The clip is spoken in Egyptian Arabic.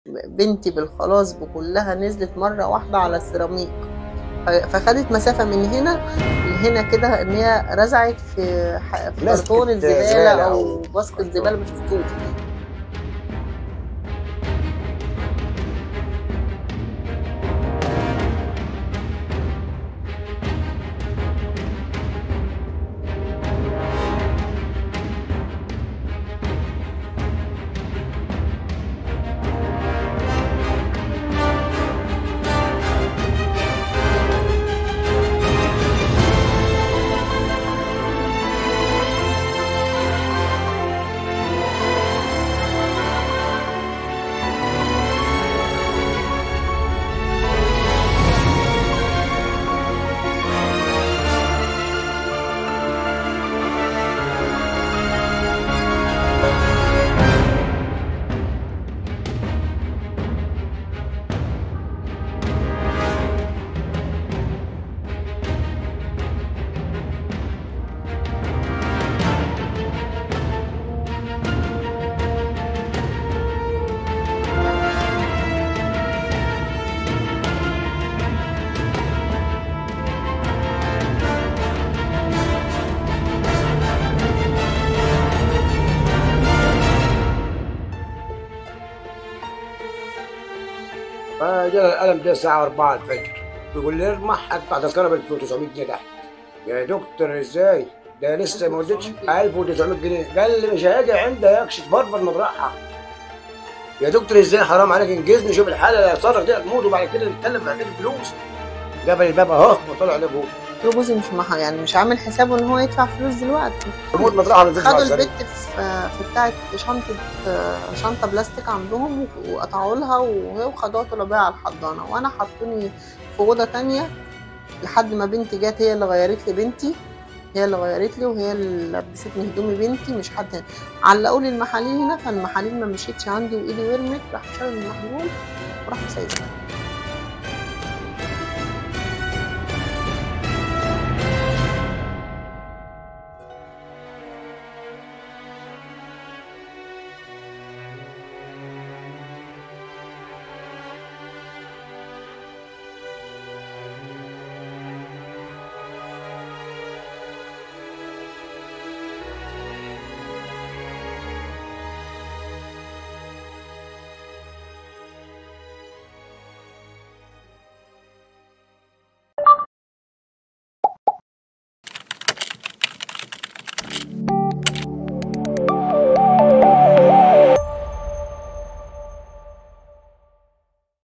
بنتي بالخلاص بكلها نزلت مرة واحدة على السيراميك ف- فخدت مسافة من هنا لهنا كده ان هي رزعت في ح- في باسكت كرتون الزبالة زبالة او أو باسكت زبالة ما شفتوش فجاء القلم ده الساعة 4 الفجر بيقول لي ارمح ادفع تذكرة ب 1900 جنيه تحت يا دكتور ازاي؟ ده لسه ما وديتش 1900 جنيه قال لي مش هاجي عندها يكشف فرفر مطرحها يا دكتور ازاي حرام عليك انجزني شوف الحالة اللي هتصرف دي هتموت وبعد كده نتكلم في حكاية الفلوس جاب الباب اهو وطلع لي فوق قلت له جوزي مش مح... يعني مش عامل حسابه ان هو يدفع فلوس دلوقتي تموت مطرحها ما تدفع خدوا السنة. البت في في بتاعة شنطة شنطة بلاستيك عندهم وقطعوا لها وهي وخدوها طلعوا بيها على الحضانة وأنا حطوني في أوضة تانية لحد ما بنتي جت هي اللي غيرت لي بنتي هي اللي غيرت لي وهي اللي لبستني هدومي بنتي مش حد تاني علقوا لي المحاليل هنا فالمحاليل ما مشيتش عندي وايدي ورمت راح شال المحلول وراح مسيسها